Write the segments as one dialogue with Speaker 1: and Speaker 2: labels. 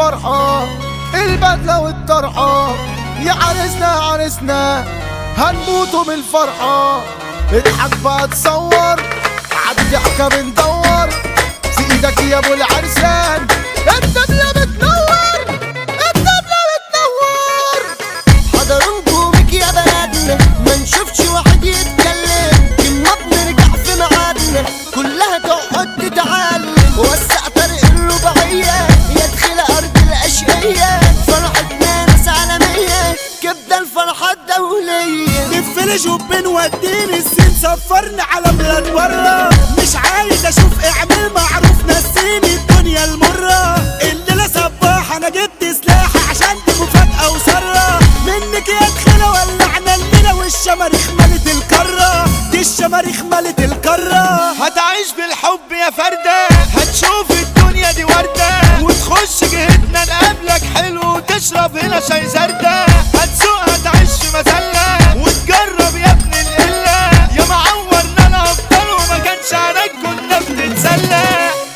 Speaker 1: الفرحة البدلة والطرحة يا عرسنا يا عرسنا هنموتوا من الفرحة اضحك بقى تصور عالضحكة بندور في ايدك يا ابو العرسان الدنيا بتنور الدنيا بتنور
Speaker 2: حضر نجومك يا بلدنا ما نشوفش واحد يتكلم كنا بنرجع في ميعادنا كلها تقعد تتعلم وسع طريق الرباعية يدخل أرض الأشقية فرحتنا ناس عالمية كبدة الفرحة الدولية
Speaker 3: نفل جوب وديني السين سفرني على بلاد برا مش عايز اشوف اعمل معروف نسيني الدنيا المرة الليلة صباح انا جبت سلاحي عشان دي مفاجأة وسرة منك يا دخلة ولعنا الليلة والشماريخ ملت الكرة دي الشماريخ ملت الكرة
Speaker 4: هتعيش بالحب يا فردة هتشوف الدنيا دي وردة وتخش جهتنا نقابلك حلو وتشرب هنا شاي زردة هتسوق هتعيش في مزلة وتجرب يا ابن القلة يا معورنا الأبطال وما كانش عليك كنا بنتسلى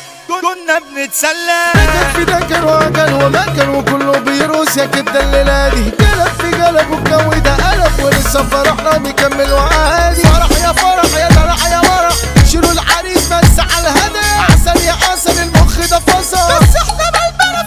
Speaker 4: كنا بنتسلى
Speaker 1: في ده كان وكان ومكان وكله بيروس يا كده الليلة دي قلب في قلب والجو ده قلب ولسه فرحنا مكمل وعادي فرح يا فرح يا درح يا مرح شيلوا العريس بس على الهدى عسل يا عسل المخ ده فصل بس احنا بالبلد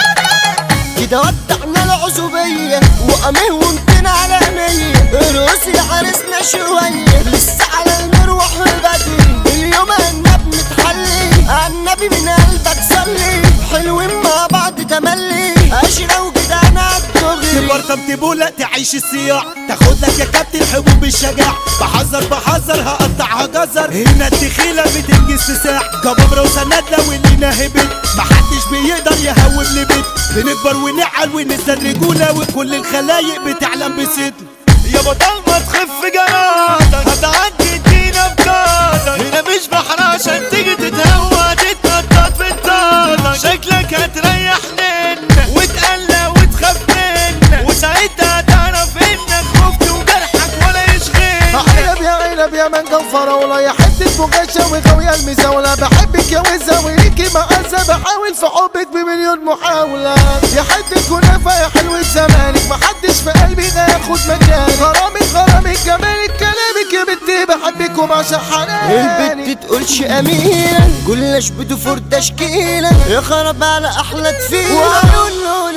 Speaker 1: الوادي
Speaker 2: كده ودعنا العزوبية وقامه وانتنا على مية روسي عرسنا شوية لسه على المروح بدري اليوم النبي متحلي النبي من قلبك صلي حلوين مع بعض تملي عشرة وجدعنا عالدغري
Speaker 3: تبرطم تبولة تعيش الصياع تاخد لك يا كابتن حبوب الشجاع بحذر بحذر هقطعها جزر هنا الدخيلة بتنجز في ساعة كبابرة وسندلة واللي هبت محدش بيقدر يهوب لبيت بنكبر ونعل وننسى الرجولة وكل الخلايق بتعلم بصدق
Speaker 4: يا بطل ما تخف جرادك هتعدي ادينا بجادك هنا مش بحر عشان تيجي تتهوى تتنطط في الطاقة شكلك هتريح منا وتقلق وتخاف منا وساعتها هتعرف انك خفت وجرحك ولا يشغل
Speaker 1: عنب يا عنب يا مانجا وفراولة يا حتة بغاشة وغاوية المزاولة بحبك يا وزة وليكي مقاسة بحاول في حبك بمليون محاولة يا حتة كنافة يا حلوة زمانك محدش في قلبي ده ياخد مكانك غرامك غرامك جمالك كلامك يا بنتي بحبك وبعشق حنانك
Speaker 2: البت تقولش امين جلاش بدفور تشكيلة يا خرب على احلى تفيلة وعيون لون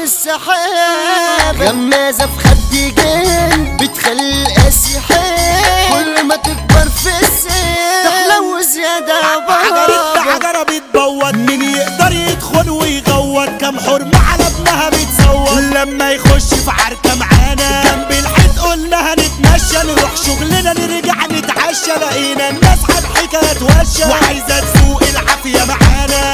Speaker 2: السحاب غمازة في خدي جن بتخلي القاسي حيل كل ما تكبر في السن تحلو زيادة
Speaker 3: عجرت
Speaker 2: بابا
Speaker 3: عجرة بتبوت مين يقدر يدخل ويغوط كم حرمة على ابنها بتصوت لما يخش في عركة معانا جنب الحيط قلنا هنتمشى نروح شغلنا نرجع نتعشى لقينا الناس على الحكاية توشى وعايزة تسوق العافية معانا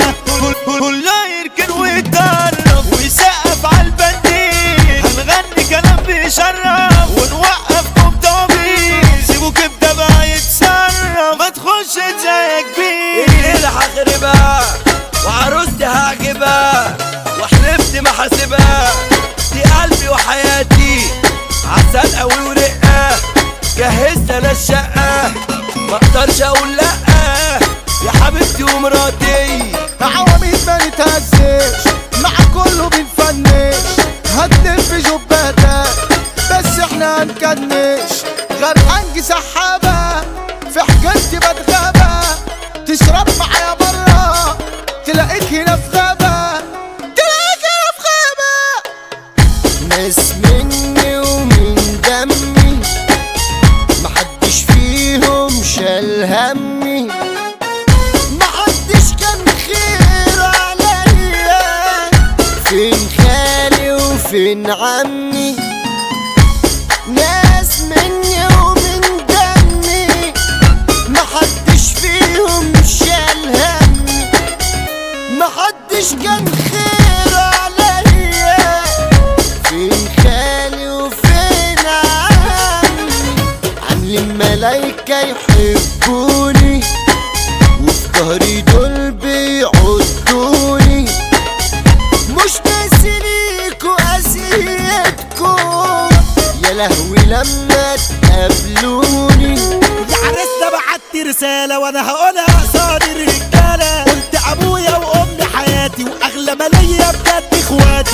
Speaker 4: كله يركن ويتدرب ويسقف على البنديل هنغني كلام بيشرف ونوقف كوبتوبيس سيبوا كبده بقى يتصرف ما تخش زي كبير
Speaker 5: الليلة هخربها وعروستي هعجبها وحلفت ما حاسبها دي قلبي وحياتي عسل قوي ورقة جهزت انا الشقة ما اقدرش اقول لا يا حبيبتي ومراتي
Speaker 1: عواميد ما نتهزش مع كله بنفنش هتلف جباتك بس احنا هنكنش غرقانجي سحابة في حكايتي بتغابة تشرب معايا برا تلاقيك هنا في غابة تلاقيك هنا في غابة
Speaker 2: ناس مني ومن دمي محدش فيهم شال همي محدش كان خير عليا فين خالي وفين عمي ناس مني ومن دمي محدش فيهم شال همي محدش كان خير عليا فين خالي وفين عمي عامل الملايكة يحبوني وفي ظهري دول بيعدوني مش ناسي ليكوا أذيتكوا يا لهوي لما تقابلوني
Speaker 3: يا عرسنا بعت رسالة وانا هقولها قصاد الرجالة قلت ابويا وامي حياتي واغلى ما ليا بجد اخواتي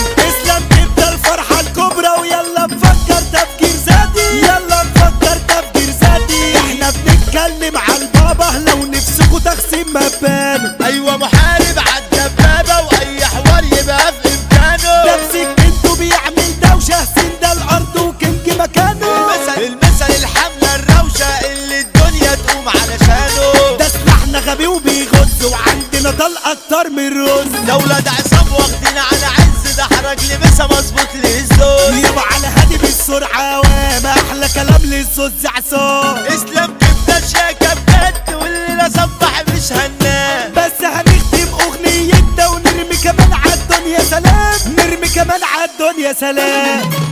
Speaker 3: مبانه
Speaker 4: ايوه محارب عالدبابة واي حوار يبقى في امكانه
Speaker 3: ده بسكنته بيعمل دوشة سين ده الارض وكينج مكانه
Speaker 4: المثل المثل الحملة الروشة اللي الدنيا تقوم علشانه
Speaker 3: ده سلاحنا غبي وبيغز وعندنا طلق اكتر من رز
Speaker 4: دولة ده عصام واخدين على عز ده حرج لمسا مظبوط للزول
Speaker 3: يابا على هادي بالسرعة وما احلى كلام للزوز عصام
Speaker 4: اسلام كبدة شياكة بجد واللي لا صبح مش هنام
Speaker 3: بس هنختم اغنيتنا ونرمي كمان عالدنيا سلام نرمي كمان عالدنيا سلام